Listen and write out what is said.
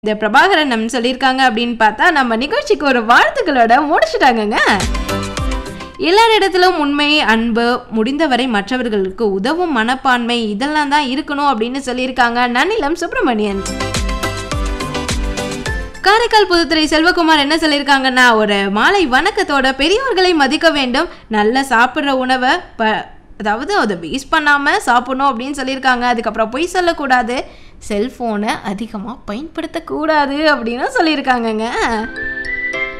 இந்த பிரபாகரன் நம்ம சொல்லியிருக்காங்க அப்படின்னு பார்த்தா நம்ம நிகழ்ச்சிக்கு ஒரு வாழ்த்துக்களோட முடிச்சுட்டாங்கங்க எல்லாரிடத்திலும் உண்மை அன்பு முடிந்தவரை மற்றவர்களுக்கு உதவும் மனப்பான்மை இதெல்லாம் தான் இருக்கணும் அப்படின்னு சொல்லியிருக்காங்க நன்னிலம் சுப்பிரமணியன் காரைக்கால் புதுத்துறை செல்வகுமார் என்ன சொல்லியிருக்காங்கன்னா ஒரு மாலை வணக்கத்தோட பெரியவர்களை மதிக்க வேண்டும் நல்ல சாப்பிட்ற உணவை ப அதாவது அதை வேஸ்ட் பண்ணாமல் சாப்பிடணும் அப்படின்னு சொல்லியிருக்காங்க அதுக்கப்புறம் பொய் சொல்லக்கூடாது செல்ஃபோனை அதிகமாக பயன்படுத்தக்கூடாது அப்படின்னு சொல்லியிருக்காங்கங்க